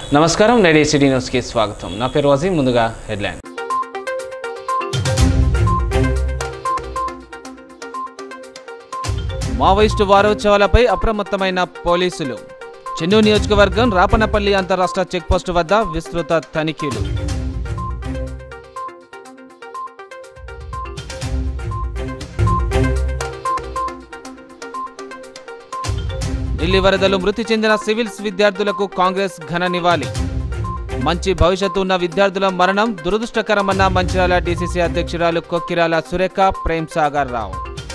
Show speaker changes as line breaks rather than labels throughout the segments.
నమస్కారం నేడే సిటీ న్యూస్కి స్వాగతం నా పేరు వజీం ముందుగా హెడ్లైన్ మావోయిస్టు వారోత్సవాలపై అప్రమత్తమైన పోలీసులు చెన్నూరు నియోజకవర్గం రాపనపల్లి అంతరాష్ట్ర చెక్పోస్టు వద్ద విస్తృత తనిఖీలు ఢిల్లీ వరదలు మృతి చెందిన సివిల్స్ విద్యార్థులకు కాంగ్రెస్ ఘన నివాళి మంచి భవిష్యత్తు ఉన్న విద్యార్థుల మరణం దురదృష్టకరమన్న మంచిర్యాల డీసీసీ అధ్యక్షురాలు కొక్కిరాల సురేఖ ప్రేమ్ సాగర్ రావు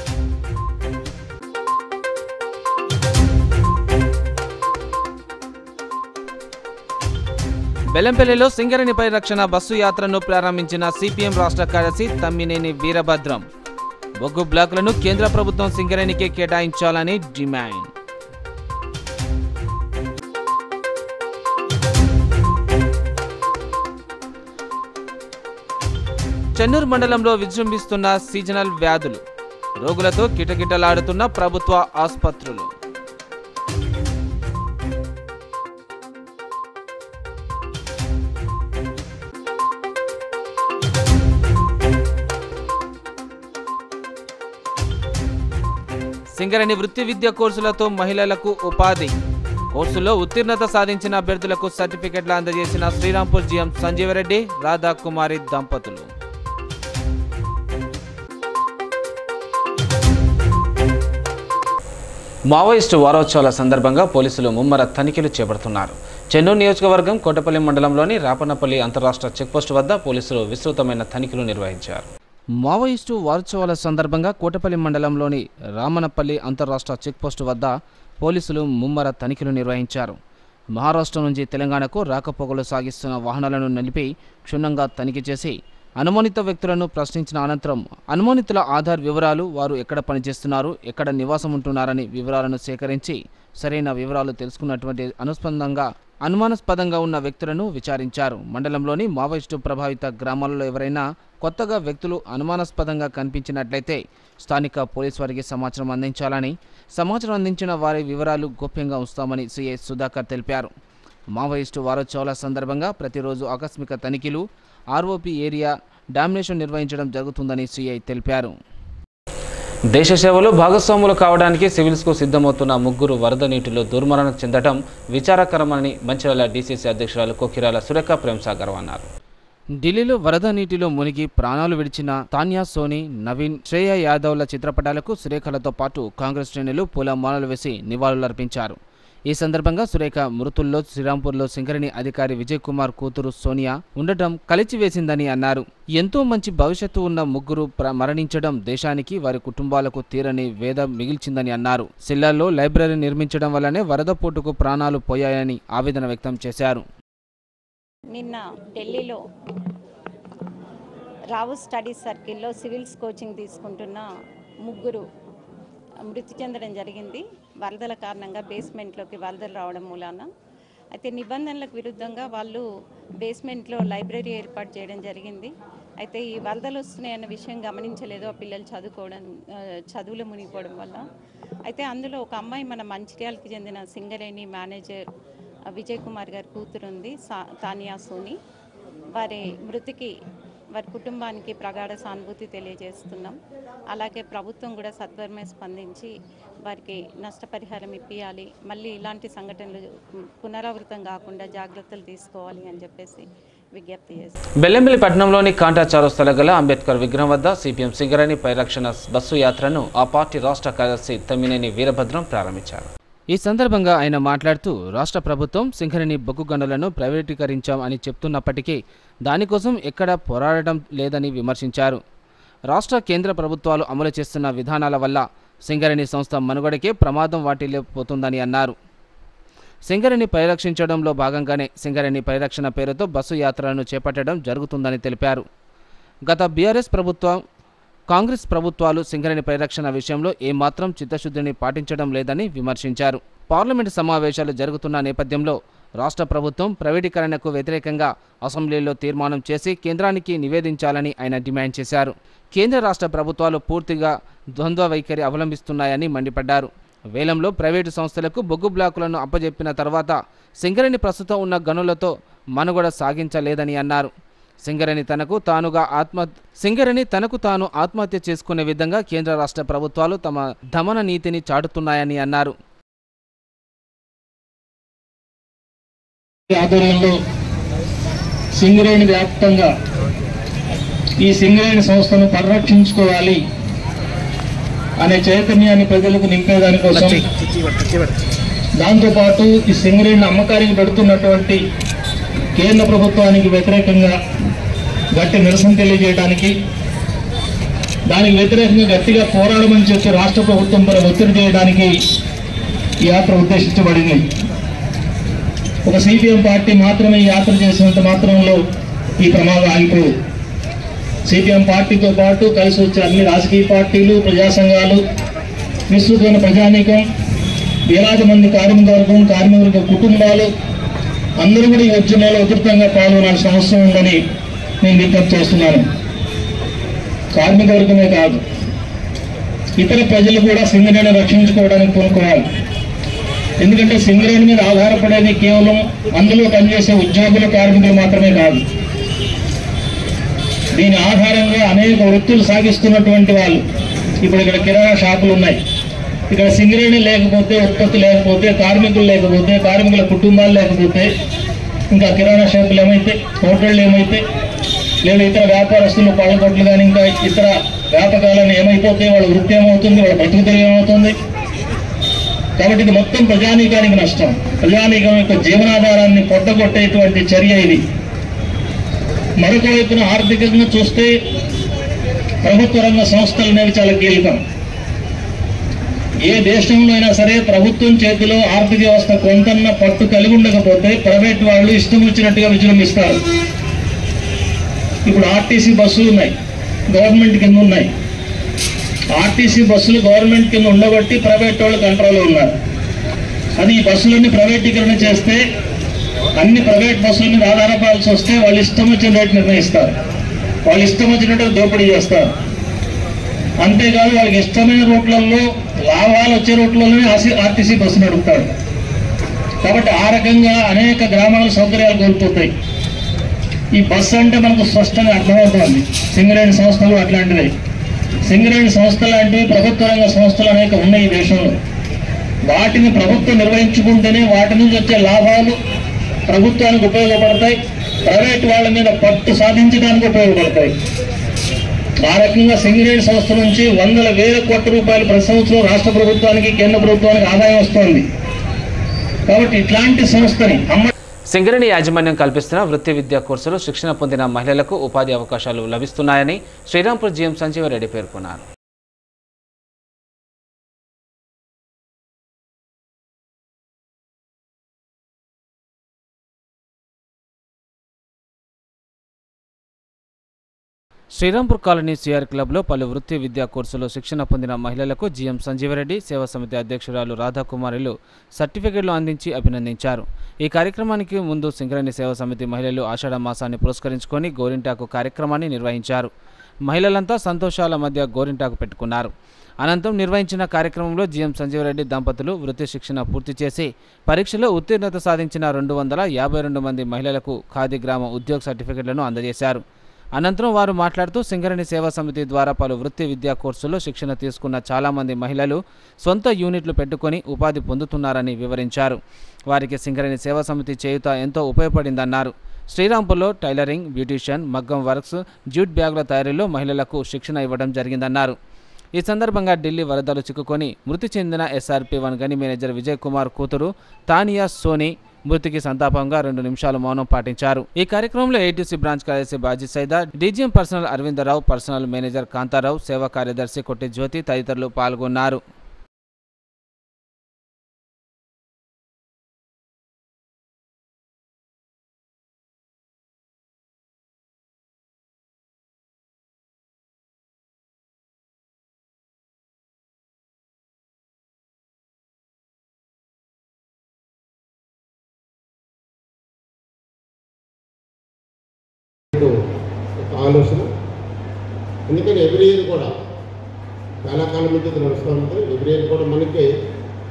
బెల్లంపల్లిలో సింగరేణిపై రక్షణ బస్సు యాత్రను ప్రారంభించిన సిపిఎం రాష్ట్ర కార్యదర్శి తమ్మినేని వీరభద్రం బొగ్గు బ్లాకులను కేంద్ర ప్రభుత్వం సింగరేణికే కేటాయించాలని డిమాండ్ చెన్నూరు మండలంలో విజృంభిస్తున్న సీజనల్ వ్యాధులు రోగులతో కిటకిటలాడుతున్న ప్రభుత్వ ఆసుపత్రులు సింగరేణి వృత్తి విద్య కోర్సులతో మహిళలకు ఉపాధి కోర్సులో ఉత్తీర్ణత సాధించిన అభ్యర్థులకు సర్టిఫికెట్లు అందజేసిన శ్రీరాంపూర్ జీఎం సంజీవరెడ్డి రాధా కుమారి దంపతులు మావోయిస్టు వారోత్సవాల సందర్భంగా పోలీసులు ముమ్మర తనిఖీలు చేపడుతున్నారు చెన్నూరు నియోజకవర్గం కోటపల్లి మండలంలోని రాపన్నపల్లి అంతరాష్ట్ర చెక్పోస్టు వద్ద పోలీసులు విస్తృతమైన తనిఖీలు నిర్వహించారు మావోయిస్టు వారోత్సవాల సందర్భంగా కోటపల్లి మండలంలోని రామనపల్లి అంతరాష్ట్ర చెక్పోస్టు వద్ద పోలీసులు ముమ్మర తనిఖీలు నిర్వహించారు మహారాష్ట్ర నుంచి తెలంగాణకు రాకపోకలు సాగిస్తున్న వాహనాలను నిలిపి క్షుణ్ణంగా తనిఖీ చేసి అనుమానిత వ్యక్తులను ప్రశ్నించిన అనంతరం అనుమానితుల ఆధార్ వివరాలు వారు ఎక్కడ పనిచేస్తున్నారు ఎక్కడ నివాసం ఉంటున్నారని వివరాలను సేకరించి సరైన వివరాలు తెలుసుకున్నటువంటి అనుస్పందంగా అనుమానాస్పదంగా ఉన్న వ్యక్తులను విచారించారు మండలంలోని మావోయిస్టు ప్రభావిత గ్రామాలలో ఎవరైనా కొత్తగా వ్యక్తులు అనుమానాస్పదంగా కనిపించినట్లయితే స్థానిక పోలీసు వారికి సమాచారం అందించాలని సమాచారం అందించిన వారి వివరాలు గోప్యంగా ఉంచుతామని సిఐ సుధాకర్ తెలిపారు మావోయిస్టు వారోత్సవాల సందర్భంగా ప్రతిరోజు ఆకస్మిక తనిఖీలు ఆర్ఓపి ఏరియా డామినేషన్ నిర్వహించడం జరుగుతుందని సిఐ తెలిపారు దేశ సేవలో భాగస్వాములు కావడానికి సివిల్స్కు సిద్ధమవుతున్న ముగ్గురు వరద నీటిలో దుర్మరణం చెందడం విచారకరమని మంచిర్యాల డీసీసీ అధ్యక్షురాలు కొకిరాల సురేఖ ప్రేమ్సాగర్ అన్నారు ఢిల్లీలో వరద నీటిలో మునిగి ప్రాణాలు విడిచిన తాన్యా సోని నవీన్ శ్రేయ యాదవ్ల చిత్రపటాలకు సురేఖలతో పాటు కాంగ్రెస్ శ్రేణులు పూలమాలలు వేసి నివాళులర్పించారు ఈ సందర్భంగా సురేఖ మృతుల్లో శ్రీరాంపూర్లో సింగరణి అధికారి విజయ్ కుమార్ కూతురు సోనియా ఉండటం కలిచివేసిందని అన్నారు ఎంతో మంచి భవిష్యత్తు ఉన్న ముగ్గురు ప్ర- మరణించడం దేశానికి వారి కుటుంబాలకు తీరని వేద మిగిల్చిందని అన్నారు సిల్లాల్లో లైబ్రరీ నిర్మించడం వల్లనే వరద పోటుకు ప్రాణాలు పోయాయని ఆవేదన వ్యక్తం చేశారు
నిన్న ఢిల్లీలో రావు స్టడీ సర్కిల్లో సివిల్స్ కోచింగ్ తీసుకుంటున్న ముగ్గురు మృతి చెందడం జరిగింది వరదల కారణంగా బేస్మెంట్లోకి వరదలు రావడం మూలాన అయితే నిబంధనలకు విరుద్ధంగా వాళ్ళు బేస్మెంట్లో లైబ్రరీ ఏర్పాటు చేయడం జరిగింది అయితే ఈ వరదలు వస్తున్నాయన్న విషయం గమనించలేదు ఆ పిల్లలు చదువుకోవడం ఆ, చదువులో మునిగిపోవడం వల్ల అయితే అందులో ఒక అమ్మాయి మన మంచిర్యాలకి చెందిన సింగరేణి మేనేజర్ ఆ, విజయ్ కుమార్ గారి కూతురు ఉంది సా తానియా సోని వారి మృతికి వారి కుటుంబానికి ప్రగాఢ సానుభూతి తెలియజేస్తున్నాం అలాగే ప్రభుత్వం కూడా సత్వరమే స్పందించి వారికి నష్టపరిహారం ఇప్పియాలి మళ్ళీ ఇలాంటి సంఘటనలు పునరావృతం కాకుండా జాగ్రత్తలు తీసుకోవాలి అని చెప్పేసి విజ్ఞప్తి చేస్తాం
బెల్లంపల్లి పట్టణంలోని కాంటా చౌరస్తాల గల అంబేద్కర్ విగ్రహం వద్ద సిపిఎం సింగరేణి పరిరక్షణ బస్సు యాత్రను ఆ పార్టీ రాష్ట్ర కార్యదర్శి తమ్మినేని వీరభద్రం ప్రారంభించారు ఈ సందర్భంగా ఆయన మాట్లాడుతూ రాష్ట్ర ప్రభుత్వం సింగరేణి బొగ్గు గనులను ప్రైవేటీకరించాం అని చెప్తున్నప్పటికీ దానికోసం ఎక్కడ పోరాడటం లేదని విమర్శించారు రాష్ట్ర కేంద్ర ప్రభుత్వాలు అమలు చేస్తున్న విధానాల వల్ల సింగరేణి సంస్థ మనుగడకే ప్రమాదం వాటిల్లిపోతుందని అన్నారు సింగరేణి పరిరక్షించడంలో భాగంగానే సింగరేణి పరిరక్షణ పేరుతో బస్సు యాత్రలను చేపట్టడం జరుగుతుందని తెలిపారు గత బీఆర్ఎస్ ప్రభుత్వం కాంగ్రెస్ ప్రభుత్వాలు సింగరేణి పరిరక్షణ విషయంలో ఏమాత్రం చిత్తశుద్ధిని పాటించడం లేదని విమర్శించారు పార్లమెంటు సమావేశాలు జరుగుతున్న నేపథ్యంలో రాష్ట్ర ప్రభుత్వం ప్రైవేటీకరణకు వ్యతిరేకంగా అసెంబ్లీలో తీర్మానం చేసి కేంద్రానికి నివేదించాలని ఆయన డిమాండ్ చేశారు కేంద్ర రాష్ట్ర ప్రభుత్వాలు పూర్తిగా ద్వంద్వ వైఖరి అవలంబిస్తున్నాయని మండిపడ్డారు వేలంలో ప్రైవేటు సంస్థలకు బొగ్గు బ్లాకులను అప్పజెప్పిన తర్వాత సింగరేణి ప్రస్తుతం ఉన్న గనులతో మనుగడ సాగించలేదని అన్నారు సింగరేణి తనకు తానుగా ఆత్మ సింగరేణి తనకు తాను ఆత్మహత్య చేసుకునే విధంగా కేంద్ర రాష్ట్ర ప్రభుత్వాలు తమ దమన నీతిని చాటుతున్నాయని అన్నారు
ఆధ్వర్యంలో సింగరేణి వ్యాప్తంగా ఈ సింగరేణి సంస్థను పరిరక్షించుకోవాలి అనే చైతన్యాన్ని ప్రజలకు నింపేదానికోసం దాంతోపాటు ఈ సింగరేణి అమ్మకానికి పెడుతున్నటువంటి కేంద్ర ప్రభుత్వానికి వ్యతిరేకంగా గట్టి నిరసన తెలియజేయడానికి దానికి వ్యతిరేకంగా గట్టిగా పోరాడమని చెప్పి రాష్ట్ర ప్రభుత్వం పై ఒత్తిడి చేయడానికి ఈ యాత్ర ఉద్దేశించబడింది ఒక సిపిఎం పార్టీ మాత్రమే ఈ యాత్ర చేసినంత మాత్రంలో ఈ ప్రమాదం ఆగిపోదు సిపిఎం పార్టీతో పాటు కలిసి వచ్చే అన్ని రాజకీయ పార్టీలు ప్రజా సంఘాలు విస్తృతమైన ప్రజానీకం వేలాది మంది కార్మిక వర్గం కార్మిక వర్గ కుటుంబాలు అందరూ కూడా ఈ ఉద్యమంలో ఉధృతంగా పాల్గొనాల్సిన అవసరం ఉందని నేను విజ్ఞప్తి చేస్తున్నాను కార్మిక వర్గమే కాదు ఇతర ప్రజలు కూడా సింగరేణి రక్షించుకోవడానికి పూనుకోవాలి ఎందుకంటే సింగరేణి మీద ఆధారపడేది కేవలం అందులో పనిచేసే ఉద్యోగులు కార్మికులు మాత్రమే కాదు దీని ఆధారంగా అనేక వృత్తులు సాగిస్తున్నటువంటి వాళ్ళు ఇప్పుడు ఇక్కడ కిరాణా షాపులు ఉన్నాయి ఇక్కడ సింగరేణి లేకపోతే ఉత్పత్తి లేకపోతే కార్మికులు లేకపోతే కార్మికుల కుటుంబాలు లేకపోతే ఇంకా కిరాణా షాపులు ఏమైతే హోటళ్ళు ఏమైతే లేదా ఇతర వ్యాపారస్తులు పళ్ళ కొట్లు కానీ ఇంకా ఇతర వ్యాపకాలను ఏమైపోతే వాళ్ళ వృత్తి ఏమవుతుంది వాళ్ళ బతుకుదల ఏమవుతుంది కాబట్టి ఇది మొత్తం ప్రజానీకానికి నష్టం ప్రజానీకం యొక్క జీవనాధారాన్ని పొట్టగొట్టేటువంటి చర్య ఇది మరొక వైపున ఆర్థికంగా చూస్తే ప్రభుత్వ రంగ సంస్థలు అనేవి చాలా కీలకం ఏ దేశంలో అయినా సరే ప్రభుత్వం చేతిలో ఆర్థిక వ్యవస్థ కొంతన్న పట్టు కలిగి ఉండకపోతే ప్రైవేట్ వాళ్ళు ఇష్టం వచ్చినట్టుగా విజృంభిస్తారు ఇప్పుడు ఆర్టీసీ బస్సులు ఉన్నాయి గవర్నమెంట్ కింద ఉన్నాయి ఆర్టీసీ బస్సులు గవర్నమెంట్ కింద ఉండబట్టి ప్రైవేట్ వాళ్ళు కంట్రోల్లో ఉన్నారు అది ఈ బస్సులన్నీ ప్రైవేటీకరణ చేస్తే అన్ని ప్రైవేట్ బస్సుల మీద ఆధారపడాల్సి వస్తే వాళ్ళు ఇష్టం వచ్చిన రేటు నిర్ణయిస్తారు వాళ్ళు ఇష్టం వచ్చినట్టు దోపిడీ చేస్తారు అంతేకాదు వాళ్ళకి ఇష్టమైన రూట్లలో లాభాలు వచ్చే రూట్లలోనే ఆర్సీ- ఆర్టీసీ బస్సు నడుపుతారు కాబట్టి ఆ రకంగా అనేక గ్రామాల సౌకర్యాలు కోల్పోతాయి ఈ బస్సు అంటే మనకు స్పష్టంగా అర్థమవుతోంది సింగరేణి సంస్థలు అట్లాంటివి సింగరేణి సంస్థ లాంటివి ప్రభుత్వ రంగ సంస్థలు అనేక ఉన్నాయి ఈ దేశంలో వాటిని ప్రభుత్వం నిర్వహించుకుంటేనే వాటి నుంచి వచ్చే లాభాలు ప్రభుత్వానికి ఉపయోగపడతాయి ప్రైవేట్ వాళ్ళ మీద పట్టు సాధించడానికి ఉపయోగపడతాయి ఆ రకంగా సింగరేణి సంస్థ నుంచి వందల వేల కోట్ల రూపాయలు ప్రతి సంవత్సరం రాష్ట్ర ప్రభుత్వానికి కేంద్ర ప్రభుత్వానికి ఆదాయం వస్తోంది కాబట్టి ఇట్లాంటి సంస్థని అమ్మ
సింగరేణి యాజమాన్యం కల్పిస్తున్న వృత్తి విద్యా కోర్సులో శిక్షణ పొందిన మహిళలకు ఉపాధి అవకాశాలు లభిస్తున్నాయని శ్రీరాంపూర్ జీఎం సంజీవరెడ్డి పేర్కొన్నారు శ్రీరాంపూర్ కాలనీ సిఆర్ క్లబ్లో పలు వృత్తి విద్యా కోర్సులో శిక్షణ పొందిన మహిళలకు జీఎం సంజీవరెడ్డి సేవా సమితి అధ్యక్షురాలు రాధాకుమారిలు సర్టిఫికెట్లు అందించి అభినందించారు ఈ కార్యక్రమానికి ముందు సింగరేణి సేవా సమితి మహిళలు ఆషాఢ మాసాన్ని పురస్కరించుకొని గోరింటాకు కార్యక్రమాన్ని నిర్వహించారు మహిళలంతా సంతోషాల మధ్య గోరింటాకు పెట్టుకున్నారు అనంతరం నిర్వహించిన కార్యక్రమంలో జీఎం సంజీవరెడ్డి దంపతులు వృత్తి శిక్షణ పూర్తి చేసి పరీక్షలో ఉత్తీర్ణత సాధించిన రెండు వందల యాభై రెండు మంది మహిళలకు ఖాదీ గ్రామ ఉద్యోగ సర్టిఫికెట్లను అందజేశారు అనంతరం వారు మాట్లాడుతూ సింగరేణి సేవా సమితి ద్వారా పలు వృత్తి విద్యా కోర్సుల్లో శిక్షణ తీసుకున్న చాలామంది మహిళలు సొంత యూనిట్లు పెట్టుకొని ఉపాధి పొందుతున్నారని వివరించారు వారికి సింగరేణి సేవా సమితి చేయుత ఎంతో ఉపయోగపడిందన్నారు శ్రీరాంపూర్లో టైలరింగ్ బ్యూటీషియన్ మగ్గం వర్క్స్ జ్యూట్ బ్యాగుల తయారీలో మహిళలకు శిక్షణ ఇవ్వడం జరిగిందన్నారు ఈ సందర్భంగా ఢిల్లీ వరదలు చిక్కుకొని మృతి చెందిన ఎస్ఆర్పి వన్ గని మేనేజర్ విజయ్ కుమార్ కూతురు తానియా సోని మృతికి సంతాపంగా రెండు నిమిషాలు మౌనం పాటించారు ఈ కార్యక్రమంలో ఏటీసీ బ్రాంచ్ కార్యదర్శి Baji Saida DGM personnel Aravinda Rao personnel manager Kantha Rao సేవా కార్యదర్శి కొట్టి జ్యోతి తదితరులు పాల్గొన్నారు
ఇప్పుడు ఒక ఆలోచన ఎందుకంటే ఎవ్రీ ఇయర్ కూడా చాలా కాలం నుంచి ఇది నడుస్తూ ఉంటుంది ఎవ్రీ ఇయర్ కూడా మనకి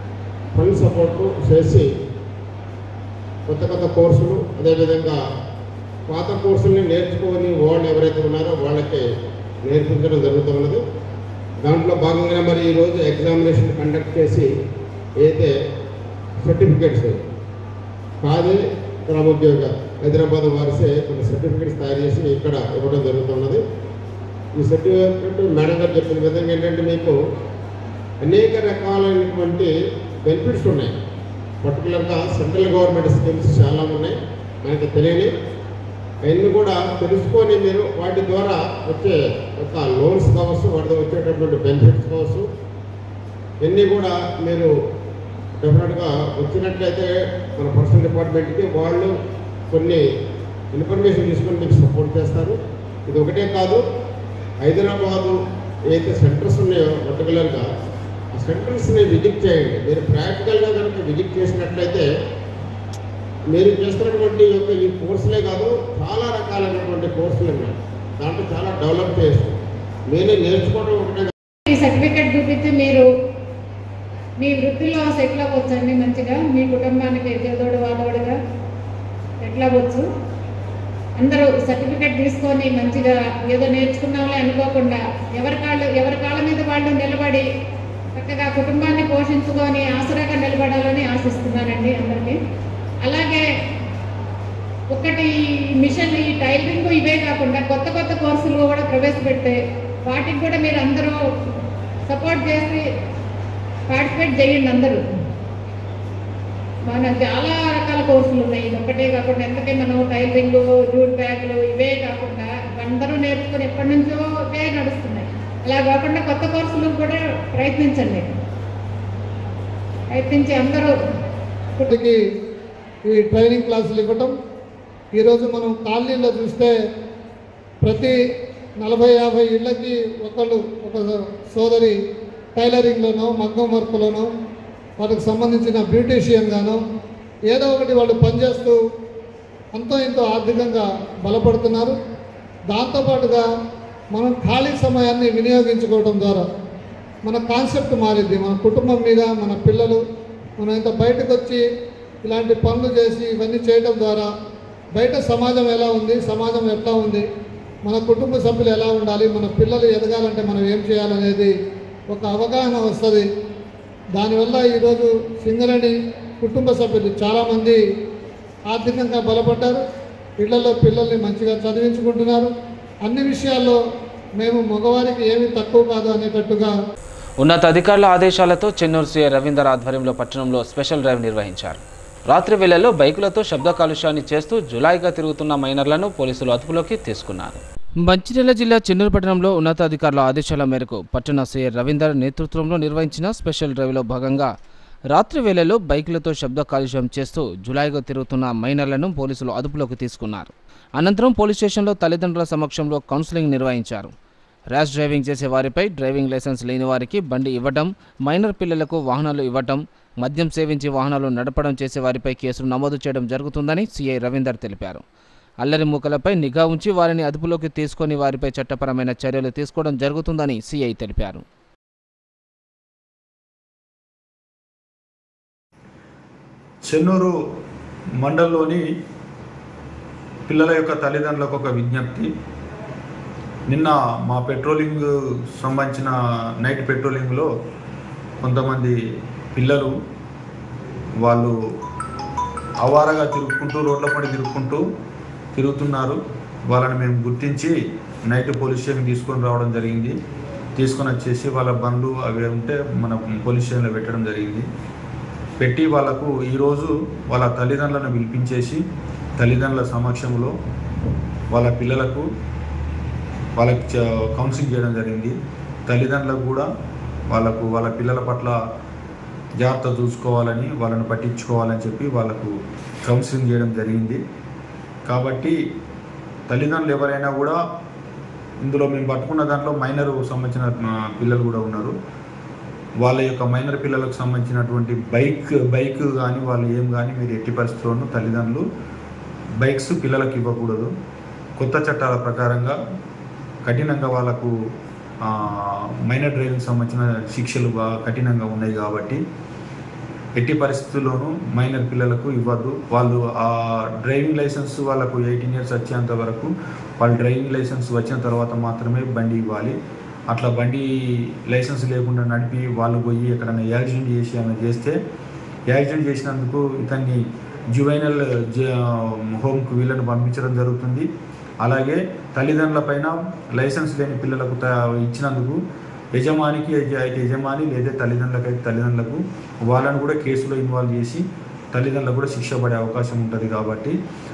ఫండ్ సపోర్ట్ చేసి కొత్త కొత్త కోర్సులు అదేవిధంగా పాత కోర్సుల్ని నేర్చుకొని వాళ్ళు ఎవరైతే ఉన్నారో వాళ్ళకి నేర్పించడం జరుగుతున్నది దాంట్లో భాగంగా మరి ఈరోజు ఎగ్జామినేషన్ కండక్ట్ చేసి అయితే సర్టిఫికేట్స్ కాదే గ్రామోద్యోగ హైదరాబాద్ వారిసే కొన్ని సర్టిఫికేట్స్ తయారు చేసి ఇక్కడ ఇవ్వడం జరుగుతున్నది ఈ సర్టిఫికేట్ మేడం గారు చెప్పిన విధంగా ఏంటంటే మీకు అనేక రకాలైనటువంటి బెనిఫిట్స్ ఉన్నాయి పర్టికులర్గా సెంట్రల్ గవర్నమెంట్ స్కీమ్స్ చాలా ఉన్నాయి మనకి తెలియని అవన్నీ కూడా తెలుసుకొని మీరు వాటి ద్వారా వచ్చే ఒక లోన్స్ కావచ్చు వాటి వచ్చేటటువంటి బెనిఫిట్స్ కావచ్చు ఇవన్నీ కూడా మీరు డెఫినెట్గా వచ్చినట్లయితే మన పర్సనల్ డిపార్ట్మెంట్కి వాళ్ళు కొన్ని ఇన్ఫర్మేషన్ తీసుకొని మీకు సపోర్ట్ చేస్తారు ఇది ఒకటే కాదు హైదరాబాదు ఏదైతే సెంటర్స్ ఉన్నాయో పర్టికులర్గా ఆ సెంటర్స్ని విజిట్ చేయండి మీరు ప్రాక్టికల్గా కనుక విజిట్ చేసినట్లయితే మీరు చేస్తున్నటువంటి యొక్క ఈ కోర్సులే కాదు చాలా రకాలైనటువంటి కోర్సులు ఉన్నాయి దాంట్లో చాలా డెవలప్ చేస్తాం మీరే నేర్చుకోవడం ఒకటే
ఈ సర్టిఫికెట్ చూపించి మీరు మీ వృత్తిలో సెటిల్ అవ్వచ్చండి మంచిగా మీ కుటుంబానికి చేదోడు వాదోడుగా సెటిల్ అవ్వచ్చు అందరూ సర్టిఫికెట్ తీసుకొని మంచిగా ఏదో నేర్చుకున్నామని అనుకోకుండా ఎవరి కాళ్ళు ఎవరి కాళ్ళ మీద వాళ్ళు నిలబడి చక్కగా కుటుంబాన్ని పోషించుకొని ఆసరాగా నిలబడాలని ఆశిస్తున్నానండి అందరికీ అలాగే ఒకటి మిషన్ ఈ టైలరింగ్ ఇవే కాకుండా కొత్త కొత్త కోర్సులు కూడా ప్రవేశపెట్టే వాటికి కూడా మీరు అందరూ సపోర్ట్ చేసి పార్టిసిపేట్ చేయండి అందరూ మన చాలా రకాల కోర్సులు ఉన్నాయి ఇది ఒకటే కాకుండా ఎందుకంటే మనం టైలరింగ్ జూట్ బ్యాగులు ఇవే కాకుండా అందరూ నేర్చుకుని ఎప్పటి నుంచో ఇవే నడుస్తున్నాయి అలా కాకుండా కొత్త కోర్సులు కూడా ప్రయత్నించండి ప్రయత్నించి అందరూ
ఇప్పటికి ఈ ట్రైనింగ్ క్లాసులు ఇవ్వటం ఈరోజు మనం కాలనీలో చూస్తే ప్రతి నలభై యాభై ఇళ్ళకి ఒకళ్ళు ఒక సోదరి టైలరింగ్లోనో మగ్గం వర్క్లోనో వాళ్ళకి సంబంధించిన బ్యూటీషియన్ గానో ఏదో ఒకటి వాళ్ళు పనిచేస్తూ అంతో ఇంతో ఆర్థికంగా బలపడుతున్నారు దాంతోపాటుగా మనం ఖాళీ సమయాన్ని వినియోగించుకోవడం ద్వారా మన కాన్సెప్ట్ మారింది మన కుటుంబం మీద మన పిల్లలు మనం ఇంత బయటకు వచ్చి ఇలాంటి పనులు చేసి ఇవన్నీ చేయడం ద్వారా బయట సమాజం ఎలా ఉంది సమాజం ఎట్లా ఉంది మన కుటుంబ సభ్యులు ఎలా ఉండాలి మన పిల్లలు ఎదగాలంటే మనం ఏం చేయాలనేది ఒక అవగాహన వస్తుంది దానివల్ల ఈరోజు సింగరేణి కుటుంబ సభ్యులు చాలామంది ఆర్థికంగా బలపడ్డారు ఇళ్లలో పిల్లల్ని మంచిగా చదివించుకుంటున్నారు అన్ని విషయాల్లో మేము మగవారికి ఏమీ తక్కువ కాదు అనేటట్టుగా
ఉన్నతాధికారుల ఆదేశాలతో చెన్నూరు సీఐ రవీందర్ ఆధ్వర్యంలో పట్టణంలో స్పెషల్ డ్రైవ్ నిర్వహించారు రాత్రి వేళల్లో బైకులతో శబ్ద కాలుష్యాన్ని చేస్తూ జులాయిగా తిరుగుతున్న మైనర్లను పోలీసులు అదుపులోకి తీసుకున్నారు మంచిర్యాల జిల్లా చెన్నూరు పట్టణంలో ఉన్నతాధికారుల ఆదేశాల మేరకు పట్టణ సీఐ రవీందర్ నేతృత్వంలో నిర్వహించిన స్పెషల్ డ్రైవ్లో భాగంగా రాత్రి వేళల్లో బైకులతో శబ్ద కాలుష్యం చేస్తూ జులాయిగా తిరుగుతున్న మైనర్లను పోలీసులు అదుపులోకి తీసుకున్నారు అనంతరం పోలీస్ స్టేషన్లో తల్లిదండ్రుల సమక్షంలో కౌన్సిలింగ్ నిర్వహించారు ర్యాష్ డ్రైవింగ్ చేసే వారిపై డ్రైవింగ్ లైసెన్స్ లేని వారికి బండి ఇవ్వడం మైనర్ పిల్లలకు వాహనాలు ఇవ్వటం మద్యం సేవించి వాహనాలు నడపడం చేసే వారిపై కేసులు నమోదు చేయడం జరుగుతుందని సీఐ రవీందర్ తెలిపారు అల్లరి మూకలపై నిఘా ఉంచి వారిని అదుపులోకి తీసుకొని వారిపై చట్టపరమైన చర్యలు తీసుకోవడం జరుగుతుందని సీఐ తెలిపారు
చెన్నూరు మండలంలోని పిల్లల యొక్క తల్లిదండ్రులకు ఒక విజ్ఞప్తి నిన్న మా పెట్రోలింగ్ సంబంధించిన నైట్ పెట్రోలింగ్లో కొంతమంది పిల్లలు వాళ్ళు అవారగా తిరుగుకుంటూ రోడ్ల పడి తిరుగుకుంటూ తిరుగుతున్నారు వాళ్ళని మేము గుర్తించి నైట్ పోలీస్ స్టేషన్ తీసుకొని రావడం జరిగింది తీసుకొని వచ్చేసి వాళ్ళ బండ్లు అవి ఉంటే మన పోలీస్ స్టేషన్లో పెట్టడం జరిగింది పెట్టి వాళ్ళకు ఈరోజు వాళ్ళ తల్లిదండ్రులను పిలిపించేసి తల్లిదండ్రుల సమక్షంలో వాళ్ళ పిల్లలకు వాళ్ళకి చ- కౌన్సిలింగ్ చేయడం జరిగింది తల్లిదండ్రులకు కూడా వాళ్ళకు వాళ్ళ పిల్లల పట్ల జాగ్రత్త చూసుకోవాలని వాళ్ళని పట్టించుకోవాలని చెప్పి వాళ్ళకు కౌన్సిలింగ్ చేయడం జరిగింది కాబట్టి తల్లిదండ్రులు ఎవరైనా కూడా ఇందులో మేము పట్టుకున్న దాంట్లో మైనర్ సంబంధించిన ఆ, పిల్లలు కూడా ఉన్నారు వాళ్ళ యొక్క మైనర్ పిల్లలకు సంబంధించినటువంటి బైక్ బైక్ కానీ వాళ్ళు ఏం కానీ మీరు ఎట్టి పరిస్థితుల్లోనూ తల్లిదండ్రులు బైక్స్ పిల్లలకు ఇవ్వకూడదు కొత్త చట్టాల ప్రకారంగా కఠినంగా వాళ్ళకు ఆ, మైనర్ డ్రైవింగ్ సంబంధించిన శిక్షలు బాగా కఠినంగా ఉన్నాయి కాబట్టి ఎట్టి పరిస్థితుల్లోనూ మైనర్ పిల్లలకు ఇవ్వద్దు వాళ్ళు ఆ డ్రైవింగ్ లైసెన్స్ వాళ్ళకు ఎయిటీన్ ఇయర్స్ వచ్చేంత వరకు వాళ్ళు డ్రైవింగ్ లైసెన్స్ వచ్చిన తర్వాత మాత్రమే బండి ఇవ్వాలి అట్లా బండి లైసెన్స్ లేకుండా నడిపి వాళ్ళు పోయి ఎక్కడైనా యాక్సిడెంట్ చేసి ఏమైనా చేస్తే యాక్సిడెంట్ చేసినందుకు ఇతన్ని జువైనల్ హోమ్కు వీళ్ళని పంపించడం జరుగుతుంది అలాగే తల్లిదండ్రుల పైన లైసెన్స్ లేని పిల్లలకు త- ఇచ్చినందుకు యజమానికి అయితే అయితే యజమాని లేదా తల్లిదండ్రులకు అయితే తల్లిదండ్రులకు వాళ్ళని కూడా కేసులో ఇన్వాల్వ్ చేసి తల్లిదండ్రులకు కూడా శిక్ష పడే అవకాశం ఉంటుంది కాబట్టి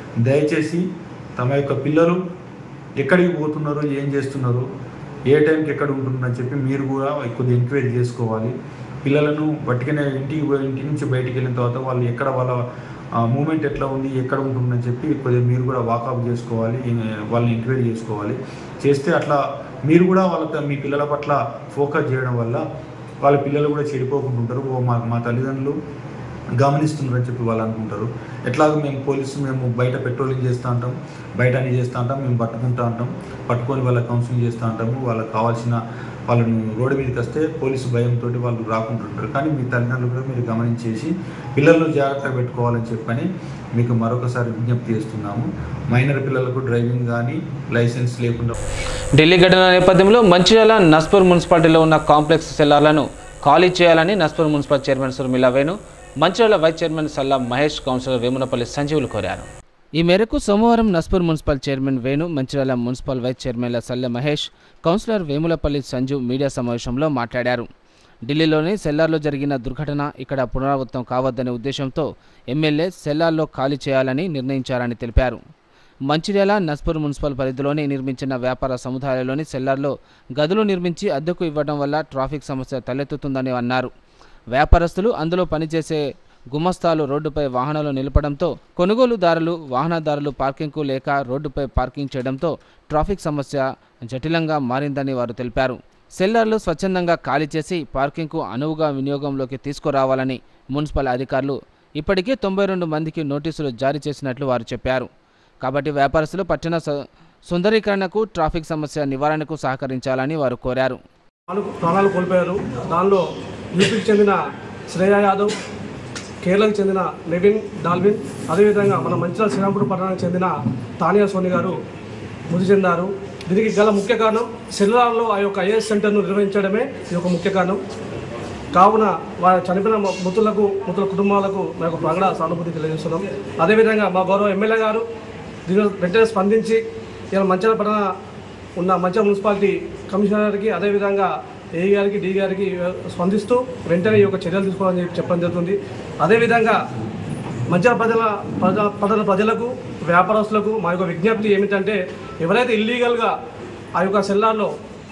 దయచేసి తమ యొక్క పిల్లలు ఎక్కడికి పోతున్నారు ఏం చేస్తున్నారు ఏ టైంకి ఎక్కడ ఉంటున్నారని చెప్పి మీరు కూడా కొద్దిగా ఎంక్వైరీ చేసుకోవాలి పిల్లలను బట్టికనే ఇంటికి పోయి- ఇంటి నుంచి బయటికి వెళ్ళిన తర్వాత వాళ్ళు ఎక్కడ వాళ్ళ మూమెంట్ ఎట్లా ఉంది ఎక్కడ ఉంటుందని చెప్పి కొద్దిగా మీరు కూడా వాకప్ చేసుకోవాలి ఈ- వాళ్ళని ఎంక్వైరీ చేసుకోవాలి చేస్తే అట్లా మీరు కూడా వాళ్ళ మీ పిల్లల పట్ల ఫోకస్ చేయడం వల్ల వాళ్ళ పిల్లలు కూడా చెడిపోకుండా ఉంటారు ఓ మా మా తల్లిదండ్రులు గమనిస్తున్నారని చెప్పి వాళ్ళు అనుకుంటారు ఎట్లాగో మేము పోలీసు మేము బయట పెట్రోలింగ్ చేస్తూ ఉంటాం బయట అన్ని చేస్తూ ఉంటాం మేము పట్టుకుంటూ ఉంటాం పట్టుకొని వాళ్ళ కౌన్సిలింగ్ చేస్తూ ఉంటాము వాళ్ళకి కావాల్సిన వాళ్ళను రోడ్డు మీదకి వస్తే పోలీసు భయంతో వాళ్ళు రాకుంటుంటారు కానీ మీ తల్లిదండ్రులు కూడా మీరు గమనించేసి పిల్లలను జాగ్రత్తగా పెట్టుకోవాలని చెప్పని మీకు మరొకసారి విజ్ఞప్తి చేస్తున్నాము మైనర్ పిల్లలకు డ్రైవింగ్ కానీ లైసెన్స్ లేకుండా
ఢిల్లీ ఘటన నేపథ్యంలో మంచిర్యాల నస్పూర్ మున్సిపాలిటీలో ఉన్న కాంప్లెక్స్ సెల్లార్లను ఖాళీ చేయాలని Naspur municipal chairman Surmila Venu Mancherial vice chairman Salla Mahesh councillor Vemunapalli Sanjeevulu కోరారు ఈ మేరకు సోమవారం Naspur municipal chairman Venu Mancherial municipal vice చైర్మన్ల సల్లె మహేష్ కౌన్సిలర్ వేములపల్లి సంజు మీడియా సమావేశంలో మాట్లాడారు ఢిల్లీలోని సెల్లార్లో జరిగిన దుర్ఘటన ఇక్కడ పునరావృతం కావద్దనే ఉద్దేశంతో ఎమ్మెల్యే సెల్లార్లో ఖాళీ చేయాలని నిర్ణయించారని తెలిపారు మంచిర్యాల నస్పూర్ మున్సిపల్ పరిధిలోని నిర్మించిన వ్యాపార సముదాయాలలోని సెల్లార్లో గదులు నిర్మించి అద్దెకు ఇవ్వడం వల్ల ట్రాఫిక్ సమస్య తలెత్తుతుందని అన్నారు వ్యాపారస్తులు అందులో పనిచేసే గుమస్తాలు రోడ్డుపై వాహనాలు నిలపడంతో కొనుగోలుదారులు వాహనదారులు పార్కింగ్కు లేక రోడ్డుపై పార్కింగ్ చేయడంతో ట్రాఫిక్ సమస్య జటిలంగా మారిందని వారు తెలిపారు సెల్లార్లు స్వచ్ఛందంగా ఖాళీ చేసి పార్కింగ్కు అనువుగా వినియోగంలోకి తీసుకురావాలని మున్సిపల్ అధికారులు ఇప్పటికే తొంభై రెండు మందికి నోటీసులు జారీ చేసినట్లు వారు చెప్పారు కాబట్టి వ్యాపారస్తులు పట్టణ స- సుందరీకరణకు ట్రాఫిక్ సమస్య నివారణకు సహకరించాలని వారు కోరారు
నాలుగు ప్రాణాలు కోల్పోయారు దానిలో యూపీకి చెందిన శ్రేయ యాదవ్ కేరళకు చెందిన నెవిన్ డాల్విన్ అదేవిధంగా మన మంచిర్యాల శ్రీరాంపూర్ పట్టణానికి చెందిన తానియా సోని గారు మృతి చెందారు దీనికి గల ముఖ్య కారణం సెల్లార్లో ఆ యొక్క ఐఏఎస్ సెంటర్ను నిర్వహించడమే ఈ యొక్క ముఖ్య కారణం కావున వారి చనిపోయిన మృతులకు మృతుల కుటుంబాలకు మా యొక్క ప్రగడ సానుభూతి తెలియజేస్తున్నాం అదేవిధంగా మా గౌరవ ఎమ్మెల్యే గారు దీని వెంటనే స్పందించి ఇలా మంచిర్యాల పట్టణ ఉన్న మంచిర్యాల మున్సిపాలిటీ కమిషనర్కి అదేవిధంగా ఏ గారికి డి గారికి స్పందిస్తూ వెంటనే ఈ యొక్క చర్యలు తీసుకోవాలని చెప్పి చెప్పడం జరుగుతుంది అదేవిధంగా మంచిర్యాల ప్రజల ప్రజల పట్టణ ప్రజలకు వ్యాపారస్తులకు మా యొక్క విజ్ఞప్తి ఏమిటంటే ఎవరైతే ఇల్లీగల్గా ఆ యొక్క సెల్లార్లో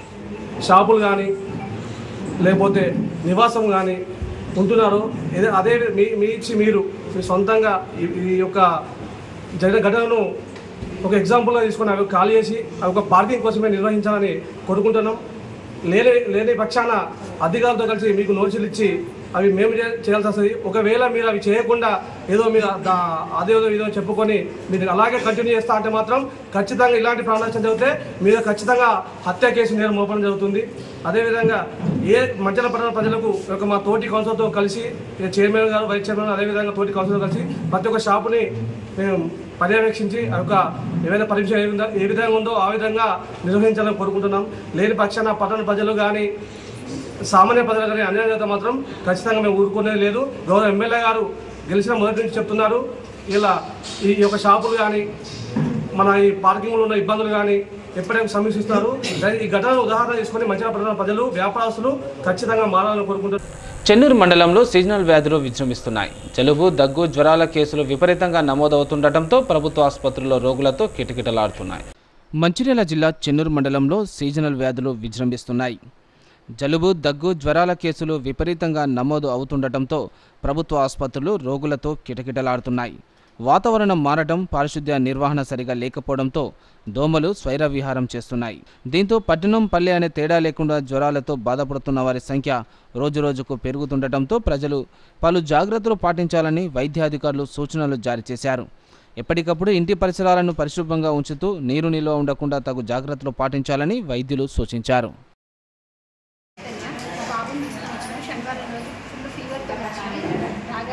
షాపులు కానీ లేకపోతే నివాసం కానీ ఉంటున్నారో ఏదో అదే మీ మీ ఇచ్చి మీరు మీ సొంతంగా ఈ- ఈ యొక్క జరిగిన ఘటనను ఒక ఎగ్జాంపుల్గా తీసుకొని అవి ఖాళీ చేసి అవి ఒక పార్కింగ్ కోసమే నిర్వహించాలని కోరుకుంటున్నాం లేని లేని పక్షాన అధికారులతో కలిసి మీకు నోటీసులు ఇచ్చి అవి మేము చే- చేయాల్సి వస్తుంది ఒకవేళ మీరు అవి చేయకుండా ఏదో మీరు దా- అదేదో ఇదో చెప్పుకొని మీరు అలాగే కంటిన్యూ చేస్తా అంటే మాత్రం ఖచ్చితంగా ఇలాంటి ప్రాణాలు జరిగితే మీరు ఖచ్చితంగా హత్య కేసు నేరం మోపడం జరుగుతుంది అదేవిధంగా ఏ మంచల పట్టణ ప్రజలకు ఒక మా తోటి కౌన్సిలర్తో కలిసి ఈ చైర్మన్ గారు వైస్ చైర్మన్ అదేవిధంగా తోటి కౌన్సిలర్ కలిసి ప్రతి ఒక్క షాపుని మేము పర్యవేక్షించి ఆ యొక్క ఏవైనా పర్మిషన్ ఏ విధంగా ఏ విధంగా ఉందో ఆ విధంగా నిర్వహించాలని కోరుకుంటున్నాం లేని పక్షాన పట్టణ ప్రజలు కానీ సామాన్య ప్రజలు కానీ అన్యాయం చేస్తే మాత్రం ఖచ్చితంగా మేము ఊరుకునేది లేదు గౌరవ ఎమ్మెల్యే గారు గెలిచిన మొదటి నుంచి చెప్తున్నారు ఇలా ఈ యొక్క షాపులు కానీ మన ఈ పార్కింగ్లో ఉన్న ఇబ్బందులు కానీ ఎప్పుడైనా సమీక్షిస్తున్నారు ఈ ఘటనను ఉదాహరణ తీసుకొని మంచిగా పట్టణ ప్రజలు వ్యాపారస్తులు ఖచ్చితంగా మారాలని కోరుకుంటున్నారు
చెన్నూరు మండలంలో సీజనల్ వ్యాధులు విజృంభిస్తున్నాయి జలుబు దగ్గు జ్వరాల కేసులు విపరీతంగా నమోదవుతుండటంతో ప్రభుత్వ ఆసుపత్రుల్లో రోగులతో కిటకిటలాడుతున్నాయి మంచిర్యాల జిల్లా చెన్నూరు మండలంలో సీజనల్ వ్యాధులు విజృంభిస్తున్నాయి జలుబు దగ్గు జ్వరాల కేసులు విపరీతంగా నమోదు అవుతుండటంతో ప్రభుత్వ ఆసుపత్రులు రోగులతో కిటకిటలాడుతున్నాయి వాతావరణం మారడం పారిశుద్ధ్య నిర్వహణ సరిగా లేకపోవడంతో దోమలు స్వైర విహారం చేస్తున్నాయి దీంతో పట్టణం పల్లె అనే తేడా లేకుండా జ్వరాలతో బాధపడుతున్న వారి సంఖ్య రోజురోజుకు పెరుగుతుండటంతో ప్రజలు పలు జాగ్రత్తలు పాటించాలని వైద్యాధికారులు సూచనలు జారీ చేశారు ఎప్పటికప్పుడు ఇంటి పరిసరాలను పరిశుభ్రంగా ఉంచుతూ నీరు నిల్వ ఉండకుండా తగు జాగ్రత్తలు పాటించాలని వైద్యులు సూచించారు
బాబుని తీసుకొని వచ్చిన శనివారం రోజు ఫుల్ ఫీవర్తో వచ్చింది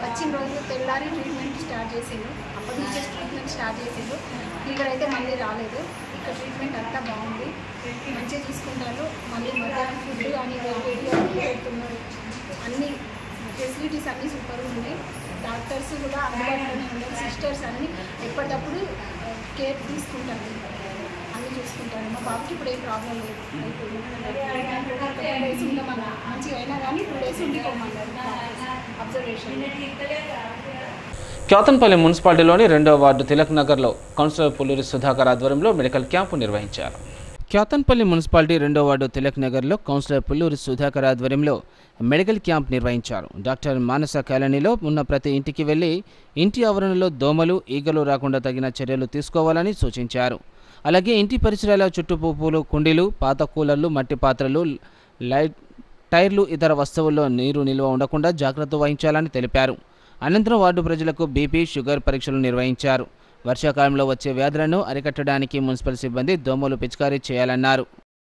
వచ్చిన రోజు తెల్లారి ట్రీట్మెంట్ స్టార్ట్ చేసిండు అప్పటి నుంచే ట్రీట్మెంట్ స్టార్ట్ చేసిండు ఇక్కడ అయితే మళ్ళీ రాలేదు ఇక్కడ ట్రీట్మెంట్ అంతా బాగుంది మంచిగా చూసుకుంటారు మళ్ళీ మధ్యాహ్నం ఫుడ్ కానీ వేడిగా పెడుతున్నారు అన్ని ఫెసిలిటీస్ అన్నీ సూపర్గా ఉన్నాయి డాక్టర్స్ కూడా అందుబాటులోనే ఉన్నారు సిస్టర్స్ అన్నీ ఎప్పటికప్పుడు కేర్ తీసుకుంటారు అన్నీ చూసుకుంటారు మా బాబుకి ఇప్పుడు ఏం ప్రాబ్లం లేదు టూ డేస్ ఉండమన్నా మంచిగా అయినా కానీ టూ డేస్ ఉండిపోమన్నారు అబ్జర్వేషన్
క్యాతన్పల్లి మున్సిపాలిటీలోని రెండో వార్డు తిలక్ నగర్లో కౌన్సిలర్ పుల్లూరి సుధాకర్ ఆధ్వర్యంలో మెడికల్ క్యాంపు నిర్వహించారు క్యాతన్పల్లి మున్సిపాలిటీ రెండో వార్డు తిలక్ నగర్లో కౌన్సిలర్ పుల్లూరి సుధాకర్ ఆధ్వర్యంలో మెడికల్ క్యాంప్ నిర్వహించారు డాక్టర్ మానస కాలనీలో ఉన్న ప్రతి ఇంటికి వెళ్లి ఇంటి ఆవరణలో దోమలు ఈగలు రాకుండా తగిన చర్యలు తీసుకోవాలని సూచించారు అలాగే ఇంటి పరిసరాల చుట్టుపూపులు కుండీలు పాత కూలర్లు మట్టి పాత్రలు లైట్ టైర్లు ఇతర వస్తువుల్లో నీరు నిల్వ ఉండకుండా జాగ్రత్త వహించాలని తెలిపారు అనంతరం వార్డు ప్రజలకు బీపీ షుగర్ పరీక్షలు నిర్వహించారు వర్షాకాలంలో వచ్చే వ్యాధులను అరికట్టడానికి మున్సిపల్ సిబ్బంది దోమలు పిచికారీ చేయాలన్నారు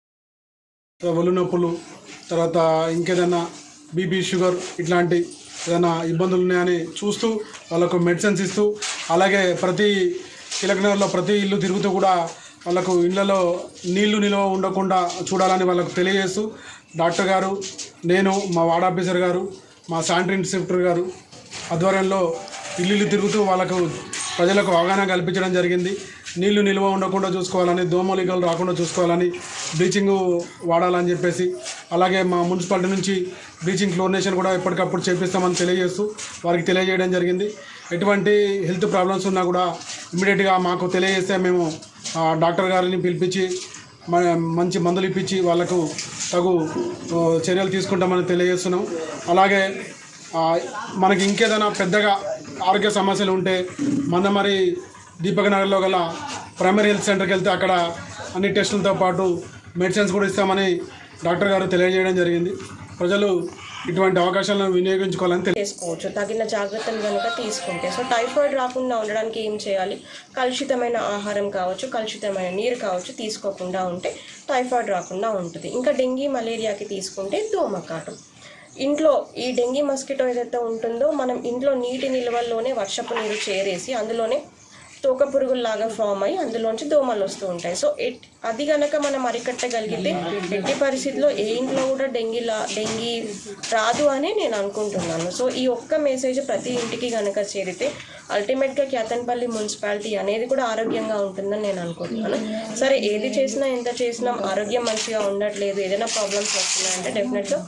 ఒళ్ళు నొప్పులు తర్వాత ఇంకేదైనా బీపీ షుగర్ ఇట్లాంటి ఏదైనా ఇబ్బందులు ఉన్నాయని చూస్తూ వాళ్ళకు మెడిసిన్స్ ఇస్తూ అలాగే ప్రతి కిలకనగర్లో ప్రతి ఇల్లు తిరుగుతూ కూడా వాళ్ళకు ఇళ్లలో నీళ్లు నిల్వ ఉండకుండా చూడాలని వాళ్ళకు తెలియజేస్తూ డాక్టర్ గారు నేను మా వార్డ్ ఆఫీసర్ గారు మా శానిటరీ ఇన్స్పెక్టర్ గారు ఆధ్వర్యంలో ఇల్లు తిరుగుతూ వాళ్ళకు ప్రజలకు అవగాహన కల్పించడం జరిగింది నీళ్లు నిల్వ ఉండకుండా చూసుకోవాలని దోమలిగలు రాకుండా చూసుకోవాలని బ్లీచింగ్ వాడాలని చెప్పేసి అలాగే మా మున్సిపాలిటీ నుంచి బ్లీచింగ్ క్లోరినేషన్ కూడా ఎప్పటికప్పుడు చేపిస్తామని తెలియజేస్తూ వారికి తెలియజేయడం జరిగింది ఎటువంటి హెల్త్ ప్రాబ్లమ్స్ ఉన్నా కూడా ఇమ్మీడియట్గా మాకు తెలియజేస్తే మేము ఆ, డాక్టర్ గారిని పిలిపించి మ- మంచి మందులు ఇప్పించి వాళ్ళకు తగు ఆ, చర్యలు తీసుకుంటామని తెలియజేస్తున్నాం అలాగే ఆ, మనకి ఇంకేదైనా పెద్దగా ఆరోగ్య సమస్యలు ఉంటే మన మరి దీపక్ నగర్లో గల ప్రైమరీ హెల్త్ సెంటర్కి వెళ్తే అక్కడ అన్ని టెస్టులతో పాటు మెడిసిన్స్ కూడా ఇస్తామని డాక్టర్ గారు తెలియజేయడం జరిగింది ప్రజలు ఇటువంటి అవకాశాలను వినియోగించుకోవాలని తెలియ
చేసుకోవచ్చు తగిన జాగ్రత్తలు కనుక తీసుకుంటే సో టైఫాయిడ్ రాకుండా ఉండడానికి ఏం చేయాలి కలుషితమైన ఆహారం కావచ్చు కలుషితమైన నీరు కావచ్చు తీసుకోకుండా ఉంటే టైఫాయిడ్ రాకుండా ఉంటుంది ఇంకా డెంగీ మలేరియాకి తీసుకుంటే దోమకాటం ఇంట్లో ఈ డెంగీ మస్కిటో ఏదైతే ఉంటుందో మనం ఇంట్లో నీటి నిల్వల్లోనే వర్షపు నీరు చేరేసి అందులోనే తోక పురుగుల్లాగా ఫామ్ అయ్యి అందులోంచి దోమలు వస్తూ ఉంటాయి సో ఎట్ అది గనక మనం అరికట్టగలిగితే ఎట్టి పరిస్థితిలో ఏ ఇంట్లో కూడా డెంగీ లా డెంగీ రాదు అని నేను అనుకుంటున్నాను సో ఈ ఒక్క మెసేజ్ ప్రతి ఇంటికి గనక చేరితే అల్టిమేట్గా క్యాతన్పల్లి మున్సిపాలిటీ అనేది కూడా ఆరోగ్యంగా ఉంటుందని నేను అనుకుంటున్నాను సరే ఏది చేసినా ఎంత చేసినా ఆరోగ్యం మంచిగా ఉండట్లేదు ఏదైనా ప్రాబ్లమ్స్ వస్తున్నాయంటే డెఫినెట్గా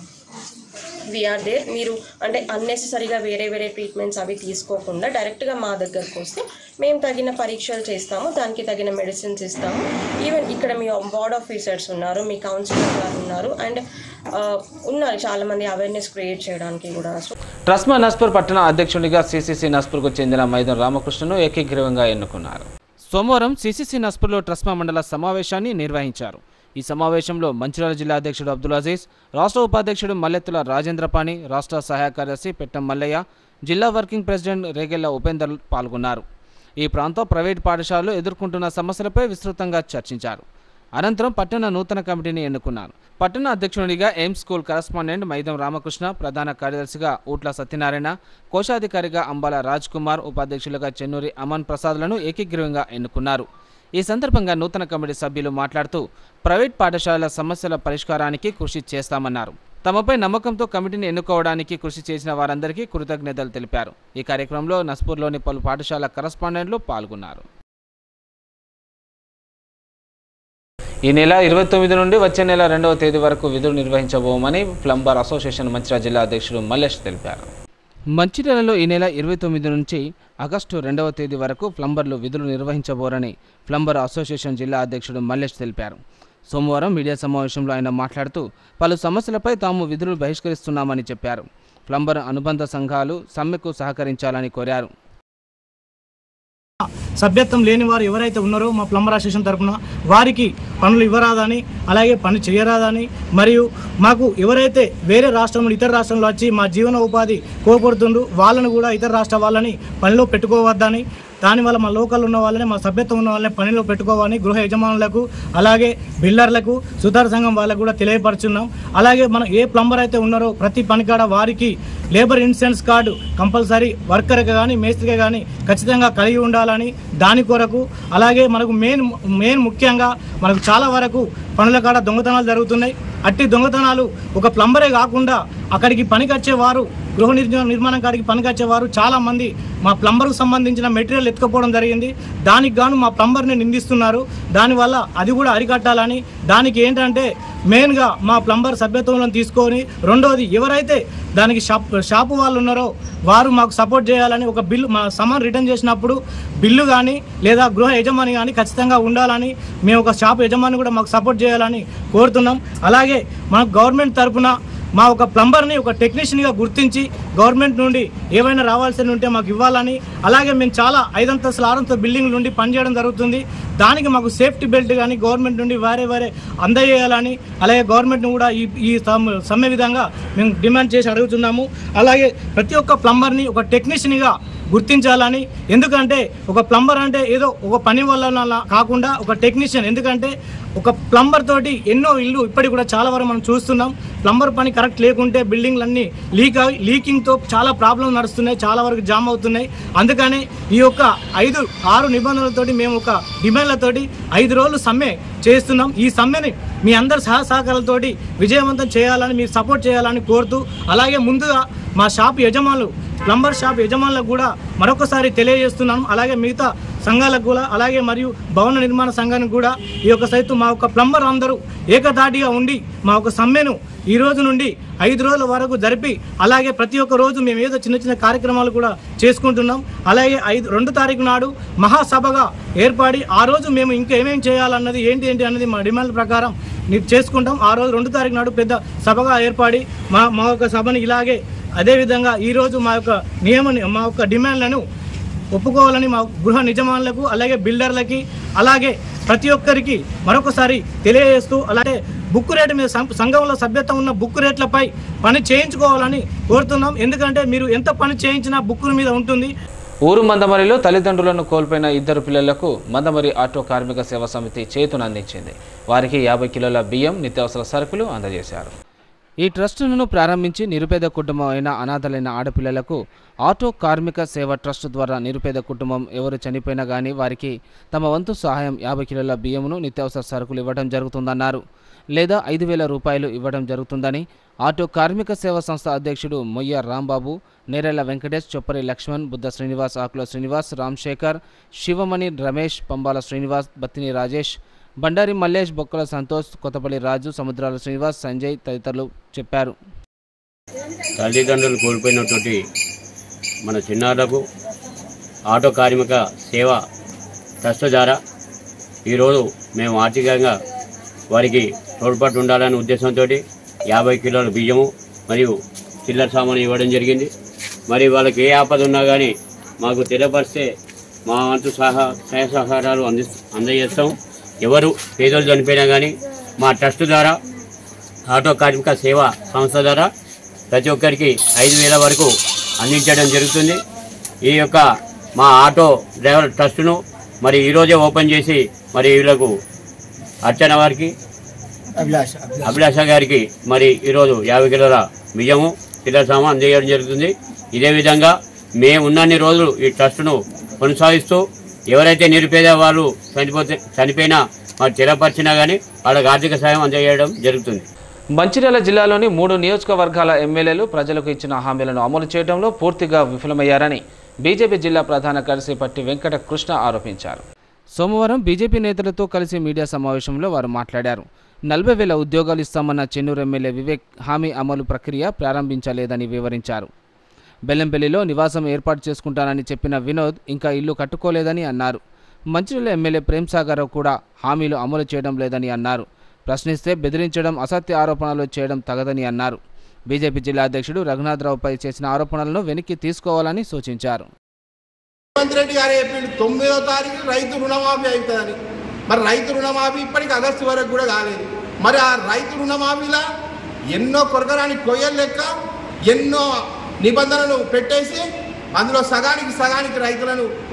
వీఆర్ దేర్ మీరు అంటే అన్నెసెసరీగా వేరే వేరే ట్రీట్మెంట్స్ అవి తీసుకోకుండా డైరెక్ట్గా మా దగ్గరకు వస్తే మేము తగిన పరీక్షలు చేస్తాము దానికి తగిన మెడిసిన్స్ ఇస్తాము ఈవెన్ ఇక్కడ మీ వార్డ్ ఆఫీసర్స్ ఉన్నారు మీ కౌన్సిలర్ గారు ఉన్నారు అండ్ ఉన్నారు చాలామంది అవేర్నెస్ క్రియేట్ చేయడానికి కూడా సో
ట్రస్మా నస్పూర్ పట్టణ అధ్యక్షుడిగా సిసిసి నస్పూర్కు చెందిన మైదం రామకృష్ణను ఏకగ్రీవంగా ఎన్నుకున్నారు సోమవారం సిసిసి నస్పూర్లో ట్రస్మా మండల సమావేశాన్ని నిర్వహించారు ఈ సమావేశంలో మంచిర్యాల జిల్లా అధ్యక్షుడు అబ్దుల్ అజీజ్ రాష్ట్ర ఉపాధ్యక్షుడు మల్లెత్తుల రాజేంద్రపాణి రాష్ట్ర సహాయ కార్యదర్శి పెట్టం మల్లయ్య జిల్లా వర్కింగ్ ప్రెసిడెంట్ రేగెళ్ల ఉపేందర్ పాల్గొన్నారు ఈ ప్రాంతం ప్రైవేట్ పాఠశాలలు ఎదుర్కొంటున్న సమస్యలపై విస్తృతంగా చర్చించారు అనంతరం పట్టణ నూతన కమిటీని ఎన్నుకున్నారు పట్టణ అధ్యక్షునిగా AIMS school correspondent Maidam Ramakrishna ప్రధాన కార్యదర్శిగా ఊట్ల సత్యనారాయణ కోశాధికారిగా అంబాల రాజ్ కుమార్ ఉపాధ్యక్షులుగా చెన్నూరి అమన్ ప్రసాద్లను ఏకగ్రీవంగా ఎన్నుకున్నారు ఈ సందర్భంగా నూతన కమిటీ సభ్యులు మాట్లాడుతూ ప్రైవేట్ పాఠశాలల సమస్యల పరిష్కారానికి కృషి చేస్తామన్నారు తమపై నమ్మకంతో కమిటీని ఎన్నుకోవడానికి కృషి చేసిన వారందరికీ కృతజ్ఞతలు తెలిపారు ఈ కార్యక్రమంలో నస్పూర్లోని పలు పాఠశాల కరస్పాండెంట్లు పాల్గొన్నారు ఈ నెల ఇరవై తొమ్మిది నుండి వచ్చే నెల రెండవ తేదీ వరకు విధులు నిర్వహించబోమని ప్లంబర్ అసోసియేషన్ మంచిర్యాల జిల్లా అధ్యక్షుడు మల్లేష్ తెలిపారు మంచిర్యాలలో ఈ నెల ఇరవై తొమ్మిది నుంచి ఆగస్టు రెండవ తేదీ వరకు ప్లంబర్లు విధులు నిర్వహించబోరని ప్లంబర్ అసోసియేషన్ జిల్లా అధ్యక్షుడు మల్లేష్ తెలిపారు సోమవారం మీడియా సమావేశంలో ఆయన మాట్లాడుతూ పలు సమస్యలపై తాము విధులు బహిష్కరిస్తున్నామని చెప్పారు ప్లంబర్ అనుబంధ సంఘాలు సమ్మెకు సహకరించాలని కోరారు
సభ్యత్వం లేని వారు ఎవరైతే ఉన్నారో మా ప్లంబర్ అసోసియేషన్ తరపున వారికి పనులు ఇవ్వరాదని అలాగే పని చేయరాదని మరియు మాకు ఎవరైతే వేరే రాష్ట్రంలో ఇతర రాష్ట్రంలో వచ్చి మా జీవన ఉపాధి కోల్పడుతుండ్రు వాళ్ళను కూడా ఇతర రాష్ట్ర వాళ్ళని పనిలో పెట్టుకోవద్దని దానివల్ల మా లోకల్ ఉన్న వాళ్ళని మా సభ్యత్వం ఉన్న వాళ్ళని పనిలో పెట్టుకోవాలని గృహ యజమానులకు అలాగే బిల్డర్లకు సుతార సంఘం వాళ్ళకు కూడా తెలియపరుచున్నాం అలాగే మనం ఏ ప్లంబర్ అయితే ఉన్నారో ప్రతి పనికాడ వారికి లేబర్ ఇన్సూరెన్స్ కార్డు కంపల్సరీ వర్కర్కి కానీ మేస్త్రికి కానీ ఖచ్చితంగా కలిగి ఉండాలని దాని కొరకు అలాగే మనకు మెయిన్ మెయిన్ ముఖ్యంగా మనకు చాలా వరకు పనుల కాడ దొంగతనాలు జరుగుతున్నాయి అట్టి దొంగతనాలు ఒక ప్లంబరే కాకుండా అక్కడికి పనికొచ్చే వారు గృహ నిర్మాణ నిర్మాణం కాడికి పనికొచ్చేవారు చాలా మంది మా ప్లంబర్కు సంబంధించిన మెటీరియల్ ఎత్తుకపోవడం జరిగింది దానికి గాను మా ప్లంబర్ని నిందిస్తున్నారు దానివల్ల అది కూడా అరికట్టాలని దానికి ఏంటంటే మెయిన్గా మా ప్లంబర్ సభ్యత్వంలో తీసుకొని రెండోది ఎవరైతే దానికి షాప్ షాపు వాళ్ళు ఉన్నారో వారు మాకు సపోర్ట్ చేయాలని ఒక బిల్లు మా సమాన్ రిటర్న్ చేసినప్పుడు బిల్లు కానీ లేదా గృహ యజమాని కానీ ఖచ్చితంగా ఉండాలని మేము ఒక షాప్ యజమాని కూడా మాకు సపోర్ట్ చేయాలని కోరుతున్నాం అలాగే మనకు గవర్నమెంట్ తరపున మా ఒక ప్లంబర్ని ఒక టెక్నీషియన్గా గుర్తించి గవర్నమెంట్ నుండి ఏవైనా రావాల్సి ఉంటే మాకు ఇవ్వాలని అలాగే మేము చాలా ఐదంతస్తుల ఆరంతస్తుల బిల్డింగ్ నుండి పనిచేయడం జరుగుతుంది దానికి మాకు సేఫ్టీ బెల్ట్ కానీ గవర్నమెంట్ నుండి వేరే వేరే అందజేయాలని అలాగే గవర్నమెంట్ను కూడా ఈ ఈ సమ్- సమ్మె విధంగా మేము డిమాండ్ చేసి అడుగుతున్నాము అలాగే ప్రతి ఒక్క ప్లంబర్ని ఒక టెక్నీషియన్గా గుర్తించాలని ఎందుకంటే ఒక ప్లంబర్ అంటే ఏదో ఒక పని వల్ల కాకుండా ఒక టెక్నీషియన్ ఎందుకంటే ఒక ప్లంబర్ తోటి ఎన్నో ఇల్లు ఇప్పటికి కూడా చాలా వరకు మనం చూస్తున్నాం ప్లంబర్ పని కరెక్ట్ లేకుంటే బిల్డింగ్లన్నీ లీక్ అవి లీకింగ్తో చాలా ప్రాబ్లం నడుస్తున్నాయి చాలా వరకు జామ్ అవుతున్నాయి అందుకని ఈ యొక్క ఐదు ఆరు నిబంధనలతోటి మేము ఒక డిమాండ్లతోటి ఐదు రోజులు సమ్మె చేస్తున్నాం ఈ సమ్మెని మీ అందరి సహ సహకారాలతోటి విజయవంతం చేయాలని మీరు సపోర్ట్ చేయాలని కోరుతూ అలాగే ముందుగా మా షాప్ యజమానులు ప్లంబర్ షాప్ యజమానులకు కూడా మరొకసారి తెలియజేస్తున్నాను అలాగే మిగతా సంఘాలకు కూడా అలాగే మరియు భవన నిర్మాణ సంఘానికి కూడా ఈ యొక్క సైతం మా యొక్క ప్లంబర్ అందరూ ఏకధాటిగా ఉండి మా యొక్క సమ్మెను ఈ రోజు నుండి ఐదు రోజుల వరకు జరిపి అలాగే ప్రతి ఒక్క రోజు మేము ఏదో చిన్న చిన్న కార్యక్రమాలు కూడా చేసుకుంటున్నాం అలాగే ఐదు రెండు తారీఖు నాడు మహాసభగా ఏర్పడి ఆ రోజు మేము ఇంకా ఏమేమి చేయాలన్నది ఏంటి ఏంటి అన్నది మా డిమాండ్ ప్రకారం ని- చేసుకుంటాం ఆ రోజు రెండు తారీఖు నాడు పెద్ద సభగా ఏర్పడి మా మా యొక్క సభని ఇలాగే అదేవిధంగా ఈరోజు మా యొక్క నియమ మా యొక్క డిమాండ్లను ఒప్పుకోవాలని మా గృహ నిజమానులకు అలాగే బిల్డర్లకి అలాగే ప్రతి ఒక్కరికి మరొకసారి తెలియజేస్తూ అలాగే బుక్ రేటు మీద సం- సంఘంలో సభ్యత్వం ఉన్న బుక్ రేట్లపై పని చేయించుకోవాలని కోరుతున్నాం ఎందుకంటే మీరు ఎంత పని చేయించినా బుక్కుల మీద ఉంటుంది
ఊరు మందమరిలో తల్లిదండ్రులను కోల్పోయిన ఇద్దరు పిల్లలకు మందమరి ఆటో కార్మిక సేవా సమితి చేతునందించింది వారికి యాభై కిలోల బియ్యం నిత్యావసర సరుకులు అందజేశారు ఈ ట్రస్టును ప్రారంభించి నిరుపేద కుటుంబం అయిన అనాథలైన ఆడపిల్లలకు ఆటో కార్మిక సేవ ట్రస్ట్ ద్వారా నిరుపేద కుటుంబం ఎవరు చనిపోయినా కానీ వారికి తమ వంతు సహాయం యాభై కిలోల బియ్యమును నిత్యావసర సరుకులు ఇవ్వడం జరుగుతుందన్నారు లేదా ఐదు వేల రూపాయలు ఇవ్వడం జరుగుతుందని ఆటో కార్మిక సేవా సంస్థ అధ్యక్షుడు మొయ్య రాంబాబు నేరెళ్ల వెంకటేష్ చొప్పరి లక్ష్మణ్ బుద్ధ శ్రీనివాస్ ఆకుల శ్రీనివాస్ రామ్శేఖర్ శివమణి రమేష్ పంబాల శ్రీనివాస్ బత్తిని రాజేష్ బండారి మల్లేష్ బొక్కల సంతోష్ కొత్తపల్లి రాజు సముద్రాల శ్రీనివాస్ సంజయ్ తదితరులు చెప్పారు
తల్లిదండ్రులు కోల్పోయినటువంటి మన చిన్నారులకు ఆటో కార్మిక సేవ ట్రస్ట్ ద్వారా ఈరోజు మేము ఆర్థికంగా వారికి తోడ్పాటు ఉండాలనే ఉద్దేశంతో యాభై కిలోల బియ్యము మరియు చిల్లర సామాను ఇవ్వడం జరిగింది మరి వాళ్ళకి ఏ ఆపద ఉన్నా కానీ మాకు తెలియపరిస్తే మా వంతు సహా సహాయ సహకారాలు అంది అందజేస్తాం ఎవరు పేదలు చనిపోయినా కానీ మా ట్రస్ట్ ద్వారా ఆటో కార్మిక సేవా సంస్థ ద్వారా ప్రతి ఒక్కరికి ఐదు వేల వరకు అందించడం జరుగుతుంది ఈ యొక్క మా ఆటో డ్రైవర్ ట్రస్టును మరి ఈరోజే ఓపెన్ చేసి మరి వీళ్ళకు అర్చన వారికి
అభిలాష
అభిలాష గారికి మరి ఈరోజు యాభై కిలోల బియ్యము పిల్లల సామాన్ అందజేయడం జరుగుతుంది ఇదే విధంగా మేము ఉన్నన్ని రోజులు ఈ ట్రస్టును కొనసాగిస్తూ ఎవరైతే నిరుపేద వాళ్ళు చనిపోతే చనిపోయినా మరి స్థిరపరిచినా కానీ వాళ్ళకి ఆర్థిక సాయం అందజేయడం జరుగుతుంది
మంచిర్యాల జిల్లాలోని మూడు నియోజకవర్గాల ఎమ్మెల్యేలు ప్రజలకు ఇచ్చిన హామీలను అమలు చేయడంలో పూర్తిగా విఫలమయ్యారని బీజేపీ జిల్లా ప్రధాన కార్యదర్శి పట్టి వెంకట కృష్ణ ఆరోపించారు సోమవారం బీజేపీ నేతలతో కలిసి మీడియా సమావేశంలో వారు మాట్లాడారు నలభై వేల ఉద్యోగాలు ఇస్తామన్న చెన్నూరు ఎమ్మెల్యే వివేక్ హామీ అమలు ప్రక్రియ ప్రారంభించలేదని వివరించారు బెల్లంపల్లిలో నివాసం ఏర్పాటు చేసుకుంటానని చెప్పిన వినోద్ ఇంకా ఇల్లు కట్టుకోలేదని అన్నారు మంచిర్యాల ఎమ్మెల్యే ప్రేమ్ సాగర్ కూడా హామీలు అమలు చేయడం లేదని అన్నారు ప్రశ్నిస్తే బెదిరించడం అసత్య ఆరోపణలు చేయడం తగదని అన్నారు బీజేపీ జిల్లా అధ్యక్షుడు రఘునాథరావుపై చేసిన ఆరోపణలను వెనక్కి తీసుకోవాలని సూచించారు
రేవంత్ రెడ్డి గారు చెప్పిండు తొమ్మిదో తారీఖు రైతు రుణమాఫీ అవుతుందని మరి రైతు రుణమాఫీ ఇప్పటికి ఆగస్టు వరకు కూడా కాలేదు మరి ఆ రైతు రుణమాఫీలా ఎన్నో కొరకరాని కొయ్యలు లెక్క ఎన్నో నిబంధనలు పెట్టేసి అందులో సగానికి సగానికి రైతులను